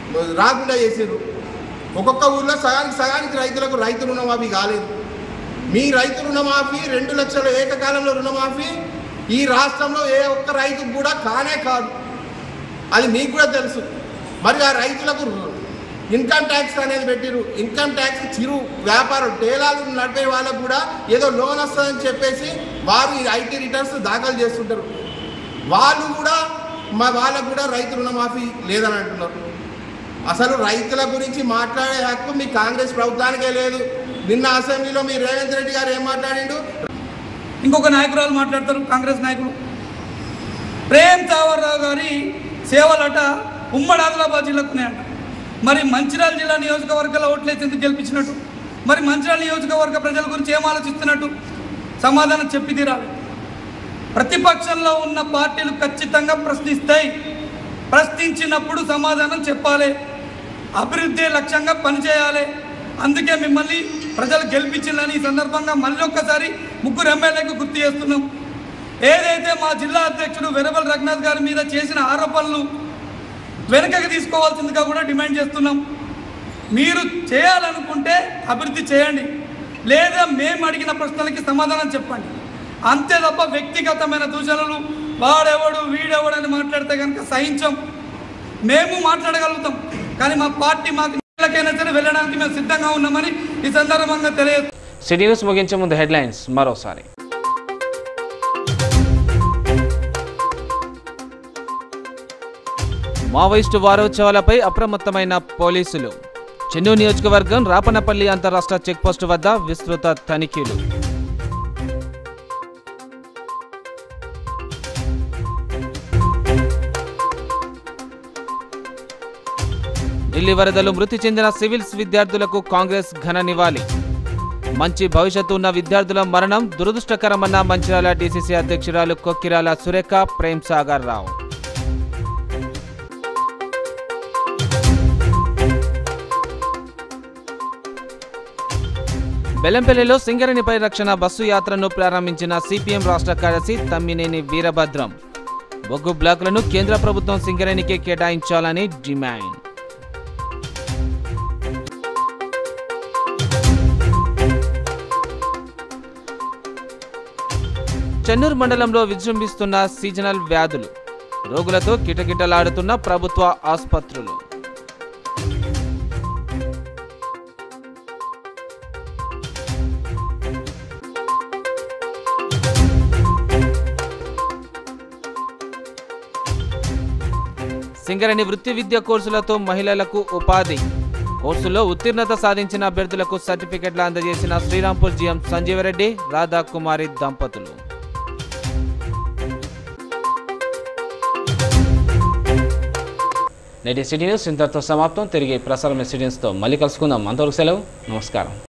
రాకుండా చేసారు ఒక్కొక్క ఊర్లో సగానికి సగానికి రైతులకు రైతు రుణమాఫీ కాలేదు మీ రైతు రుణమాఫీ రెండు లక్షల ఏకకాలంలో రుణమాఫీ ఈ రాష్ట్రంలో ఏ ఒక్క రైతుకు కూడా కానే కాదు అది మీకు కూడా తెలుసు మరి ఆ రైతులకు ఇన్కమ్ ట్యాక్స్ అనేది పెట్టిరు ఇన్కమ్ ట్యాక్స్ చిరు వ్యాపారం టేలాలు నడిపే వాళ్ళకు కూడా ఏదో లోన్ వస్తుందని చెప్పేసి వారు ఈ ఐటీ రిటర్న్స్ దాఖలు చేస్తుంటారు వాళ్ళు కూడా మా వాళ్ళకు కూడా రైతు రుణమాఫీ లేదని అంటున్నారు అసలు రైతుల గురించి మాట్లాడే హక్కు మీ కాంగ్రెస్ ప్రభుత్వానికే లేదు నిన్న అసెంబ్లీలో మీ రేవంత్ రెడ్డి గారు ఏం మాట్లాడిండు
ఇంకొక నాయకురాలు మాట్లాడతారు కాంగ్రెస్ నాయకులు ప్రేమ్ తావరరావు గారి సేవలట ఉమ్మడి ఆదిలాబాద్ జిల్లాకు ఉన్నాయంట మరి మంచిర్యాల జిల్లా నియోజకవర్గాల ఓట్లేసి ఎందుకు గెలిపించినట్టు మరి మంచిర్యాల నియోజకవర్గ ప్రజల గురించి ఏం ఆలోచిస్తున్నట్టు సమాధానం చెప్పి తీరాలి ప్రతిపక్షంలో ఉన్న పార్టీలు ఖచ్చితంగా ప్రశ్నిస్తాయి ప్రశ్నించినప్పుడు సమాధానం చెప్పాలి అభివృద్ధి లక్ష్యంగా పనిచేయాలి అందుకే మిమ్మల్ని ప్రజలు గెలిపించిందని ఈ సందర్భంగా మళ్ళీ ఒక్కసారి ముగ్గురు ఎమ్మెల్యేకు గుర్తు చేస్తున్నాం ఏదైతే మా జిల్లా అధ్యక్షుడు వెరబల్ రఘునాథ్ గారి మీద చేసిన ఆరోపణలు వెనకకి తీసుకోవాల్సిందిగా కూడా డిమాండ్ చేస్తున్నాం మీరు చేయాలనుకుంటే అభివృద్ధి చేయండి లేదా మేము అడిగిన ప్రశ్నలకి సమాధానం చెప్పండి అంతే తప్ప వ్యక్తిగతమైన దూషణలు వాడెవడు వీడెవడని మాట్లాడితే కనుక సహించం మేము మాట్లాడగలుగుతాం కానీ మా పార్టీ మాకు ఎక్కడికైనా సరే వెళ్ళడానికి మేము సిద్ధంగా ఉన్నామని ఈ సందర్భంగా తెలియదు
సిటీ న్యూస్ ముగించే ముందు హెడ్లైన్స్ మరోసారి మావోయిస్టు వారోత్సవాలపై అప్రమత్తమైన పోలీసులు చెన్నూరు నియోజకవర్గం రాపనపల్లి అంతరాష్ట్ర చెక్పోస్టు వద్ద విస్తృత తనిఖీలు ఢిల్లీ వరదలు మృతి చెందిన సివిల్స్ విద్యార్థులకు కాంగ్రెస్ ఘన నివాళి మంచి భవిష్యత్తు ఉన్న విద్యార్థుల మరణం దురదృష్టకరమన్న మంచిర్యాల డీసీసీ అధ్యక్షురాలు కొక్కిరాల సురేఖ ప్రేమ్ సాగర్ రావు బెల్లంపల్లిలో సింగరేణిపై రక్షణ బస్సు యాత్రను ప్రారంభించిన సిపిఎం రాష్ట్ర కార్యదర్శి తమ్మినేని వీరభద్రం బొగ్గు బ్లాకులను కేంద్ర ప్రభుత్వం సింగరేణికే కేటాయించాలని డిమాండ్ చెన్నూరు మండలంలో విజృంభిస్తున్న సీజనల్ వ్యాధులు రోగులతో కిటకిటలాడుతున్న ప్రభుత్వ ఆసుపత్రులు సింగరేణి వృత్తి విద్య కోర్సులతో మహిళలకు ఉపాధి కోర్సులో ఉత్తీర్ణత సాధించిన అభ్యర్థులకు సర్టిఫికెట్లు అందజేసిన శ్రీరాంపూర్ జీఎం సంజీవరెడ్డి రాధాకుమారి దంపతులు నేటి సిటీ న్యూస్ ఇంతటితో సమాప్తం తిరిగి ప్రసారం సిటీ న్యూస్తో మళ్ళీ కలుసుకుందాం అంతవరకు సెలవు నమస్కారం